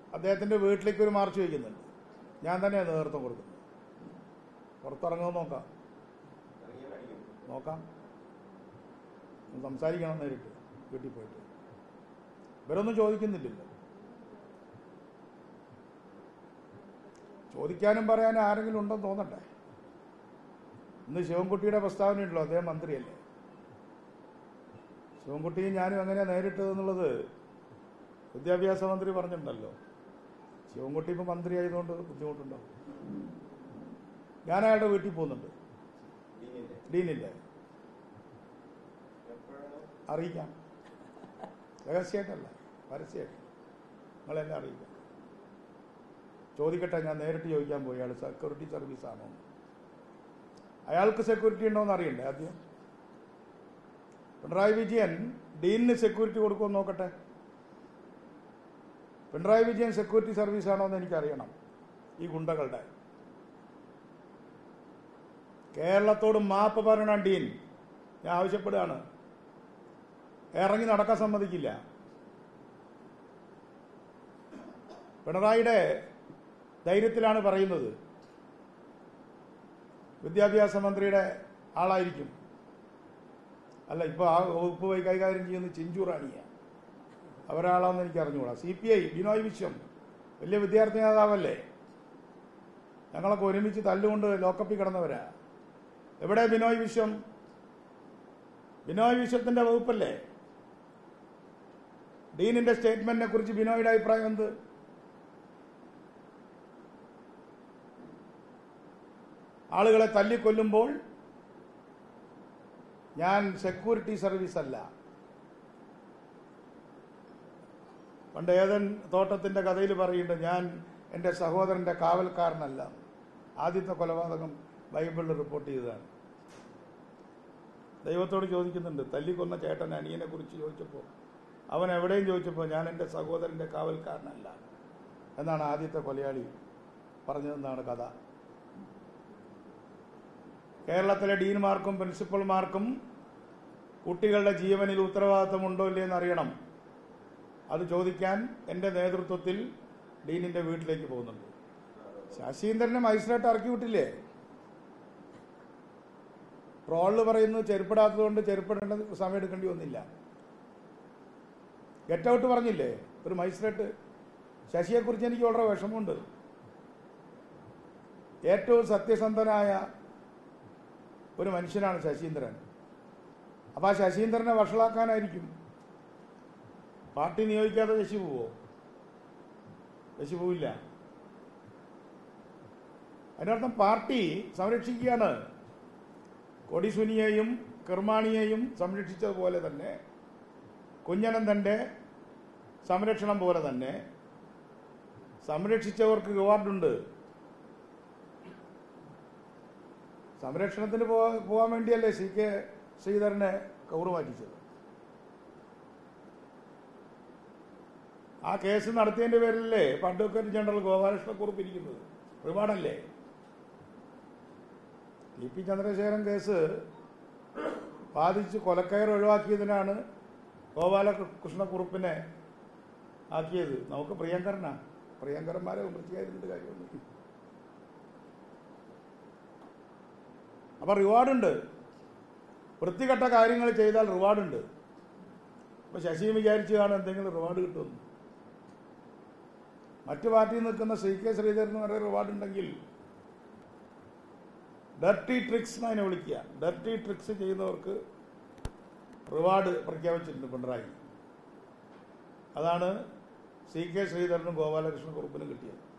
അദ്ദേഹത്തിന്റെ വീട്ടിലേക്ക് ഒരു മാർച്ച് വയ്ക്കുന്നുണ്ട് ഞാൻ തന്നെയാണ് നേതൃത്വം കൊടുക്കുന്നത് പുറത്തിറങ്ങുമോ നോക്കാം നോക്കാം ഒന്ന് സംസാരിക്കണം നേരിട്ട് വീട്ടിൽ പോയിട്ട് ഇവരൊന്നും ചോദിക്കുന്നില്ലല്ലോ ചോദിക്കാനും പറയാനും ആരെങ്കിലും ഉണ്ടെന്ന് തോന്നട്ടെ ഇന്ന് ശിവൻകുട്ടിയുടെ പ്രസ്താവന ഉണ്ടല്ലോ അദ്ദേഹം മന്ത്രിയല്ലേ ശിവൻകുട്ടിയും ഞാനും എങ്ങനെയാ നേരിട്ടതെന്നുള്ളത് വിദ്യാഭ്യാസ മന്ത്രി പറഞ്ഞിട്ടുണ്ടല്ലോ ശിവൻകുട്ടി ഇപ്പം മന്ത്രി ആയതുകൊണ്ട് ബുദ്ധിമുട്ടുണ്ടാവും ഞാൻ അയാളുടെ വീട്ടിൽ പോകുന്നുണ്ട് ഡീനില്ലേ അറിയിക്കാം രഹസ്യമായിട്ടല്ല പരസ്യമായിട്ട് നിങ്ങളെന്നെ അറിയിക്കാം ചോദിക്കട്ടെ ഞാൻ നേരിട്ട് ചോദിക്കാൻ പോയി അയാൾ സെക്യൂരിറ്റി സർവീസ് ആണോ എന്ന്. അയാൾക്ക് സെക്യൂരിറ്റി ഉണ്ടോ എന്ന് അറിയണ്ടേ ആദ്യം പിണറായി വിജയൻ ഡീനിന് സെക്യൂരിറ്റി കൊടുക്കുമെന്ന് നോക്കട്ടെ പിണറായി വിജയൻ സെക്യൂരിറ്റി സർവീസ് ആണോ എന്ന് എനിക്കറിയണം ഈ ഗുണ്ടകളുടെ കേരളത്തോട് മാപ്പ് പറയണം ഡീൻ ഞാൻ ആവശ്യപ്പെടുകയാണ് ഇറങ്ങി നടക്കാൻ സമ്മതിക്കില്ല പിണറായിയുടെ ധൈര്യത്തിലാണ് പറയുന്നത് വിദ്യാഭ്യാസ മന്ത്രിയുടെ ആളായിരിക്കും അല്ല ഇപ്പൊ ആ വകുപ്പ് പോയി കൈകാര്യം ചെയ്യുന്നത് ചിഞ്ചു റാണിയ അവരാളാന്ന് എനിക്ക് അറിഞ്ഞുകൂടാ C P I Binoy Viswam വലിയ വിദ്യാർത്ഥി നേതാവല്ലേ ഞങ്ങളൊക്കെ ഒരുമിച്ച് തല്ലുകൊണ്ട് ലോക്കപ്പിൽ കിടന്നവരാ എവിടെ ബിനോയ് വിശ്വം ബിനോയ് വിശ്വത്തിന്റെ വകുപ്പല്ലേ ഡീനിന്റെ സ്റ്റേറ്റ്മെന്റിനെ കുറിച്ച് ബിനോയുടെ അഭിപ്രായം എന്ത് ആളുകളെ തല്ലിക്കൊല്ലുമ്പോൾ ഞാൻ സെക്യൂരിറ്റി സർവീസ് അല്ല പണ്ട് ഏതൻ തോട്ടത്തിന്റെ കഥയിൽ പറയുന്നുണ്ട് ഞാൻ എൻ്റെ സഹോദരന്റെ കാവൽക്കാരനല്ല ആദ്യത്തെ കൊലപാതകം ബൈബിളിൽ റിപ്പോർട്ട് ചെയ്തതാണ് ദൈവത്തോട് ചോദിക്കുന്നുണ്ട് തല്ലിക്കൊന്ന ചേട്ടൻ അനിയനെ കുറിച്ച് ചോദിച്ചപ്പോൾ അവൻ എവിടെയും ചോദിച്ചപ്പോൾ ഞാൻ എൻ്റെ സഹോദരന്റെ കാവൽക്കാരനല്ല എന്നാണ് ആദ്യത്തെ കൊലയാളി പറഞ്ഞതെന്നാണ് കഥ കേരളത്തിലെ ഡീൻമാർക്കും പ്രിൻസിപ്പൽമാർക്കും കുട്ടികളുടെ ജീവനിൽ ഉത്തരവാദിത്തമുണ്ടോ ഇല്ലയെന്ന് അറിയണം അത് ചോദിക്കാൻ എൻ്റെ നേതൃത്വത്തിൽ ഡീനിന്റെ വീട്ടിലേക്ക് പോകുന്നുണ്ട് ശശീന്ദ്രനെ മജിസ്ട്രേറ്റ് ഇറക്കി വിട്ടില്ലേ ട്രോളിൽ പറയുന്നത് ചെരുപ്പിടാത്തതുകൊണ്ട് ചെരുപ്പിടേണ്ട സമയം എടുക്കേണ്ടി വന്നില്ല ഗെറ്റ് ഔട്ട് പറഞ്ഞില്ലേ ഒരു മജിസ്ട്രേറ്റ് ശശിയെക്കുറിച്ച് എനിക്ക് വളരെ വിഷമമുണ്ട് ഏറ്റവും സത്യസന്ധനായ ഒരു മനുഷ്യനാണ് ശശീന്ദ്രൻ അപ്പൊ ആ ശശീന്ദ്രനെ വഷളാക്കാനായിരിക്കും പാർട്ടി നിയോഗിക്കാതെ ശശി പോവോ ശശി പോവില്ല അതിനർത്ഥം പാർട്ടി സംരക്ഷിക്കുകയാണ് കൊടിസുനിയെയും കിർമാണിയെയും സംരക്ഷിച്ചതുപോലെ തന്നെ കുഞ്ഞനന്തന്റെ സംരക്ഷണം പോലെ തന്നെ സംരക്ഷിച്ചവർക്ക് റിവാർഡുണ്ട് സംരക്ഷണത്തിന് പോവാ- പോവാൻ വേണ്ടിയല്ലേ സി കെ ശ്രീധരനെ കൗറ് മാറ്റിച്ചത് ആ കേസ് നടത്തിയതിന്റെ പേരിലല്ലേ ഇപ്പൊ അഡ്വക്കേറ്റ് ജനറൽ ഗോപാലകൃഷ്ണക്കുറുപ്പ് ഇരിക്കുന്നത് റിവാർഡല്ലേ ടി പി ചന്ദ്രശേഖരൻ കേസ് ബാധിച്ച് കൊലക്കയർ ഒഴിവാക്കിയതിനാണ് ഗോപാലകൃഷ്ണക്കുറുപ്പിനെ ആക്കിയത് നമുക്ക് പ്രിയങ്കരനാ പ്രിയങ്കരന്മാരെ വിമർശിക്കാതിരുന്നിട്ട് കാര്യമൊന്നും അപ്പൊ റിവാർഡുണ്ട് വൃത്തികെട്ട കാര്യങ്ങൾ ചെയ്താൽ റിവാർഡുണ്ട് അപ്പൊ ശശിയും വിചാരിച്ചു കാണും എന്തെങ്കിലും റിവാർഡ് കിട്ടുമെന്ന് മറ്റു പാർട്ടിയിൽ നിൽക്കുന്ന സി കെ ശ്രീധരന് വരെ റിവാർഡ് ഉണ്ടെങ്കിൽ ഡർട്ടി ട്രിക്സ് എന്നതിനെ വിളിക്കുക ഡർട്ടി ട്രിക്സ് ചെയ്യുന്നവർക്ക് റിവാർഡ് പ്രഖ്യാപിച്ചിട്ടുണ്ട് പിണറായി അതാണ് സി കെ ശ്രീധരനും ഗോപാലകൃഷ്ണ കുറുപ്പിനും കിട്ടിയത്